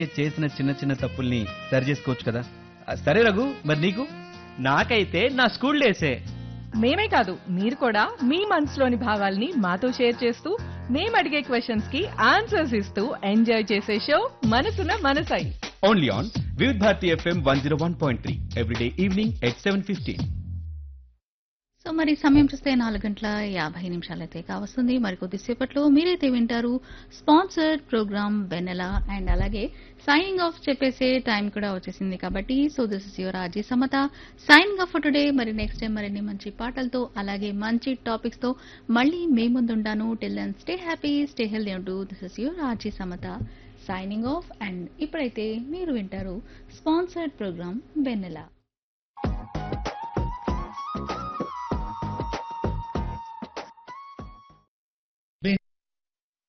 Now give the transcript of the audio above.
చేసిన చిన్న చిన్న తప్పుల్ని సరి చేసుకోవచ్చు కదా ఆ, సరే రఘు మరి నీకు నాకైతే నా స్కూల్ డేసే మేమే కాదు మీరు కూడా మీ మనసులోని భావాల్ని మాతో షేర్ చేస్తూ మేము అడిగే క్వశ్చన్స్ కి ఆన్సర్స్ ఇస్తూ ఎంజాయ్ చేసే షో మనసున మనసై only on Vividh Bharati FM one zero one point three everyday evening at seven fifteen so మరి సమయం చూస్తే నాలుగు గంటల యాభై నిమిషాలైతే కావస్తుంది మరి కొద్దిసేపట్లో మీరైతే వింటారు స్పాన్సర్డ్ ప్రోగ్రామ్ వెన్నెల అండ్ అలాగే సైనింగ్ ఆఫ్ చెప్పేసే టైం కూడా వచ్చేసింది కాబట్టి so this is your RJ Samatha signing off today మరి నెక్స్ట్ టైం మరిన్ని మంచి పాటలతో అలాగే మంచి టాపిక్స్ తో మళ్ళీ మీ ముందుంటాను till then stay happy stay healthy అంటూ this is your RJ Samatha signing off and ఇప్పుడైతే మీరు వింటారు స్పాన్సర్డ్ ప్రోగ్రామ్ వెన్నెల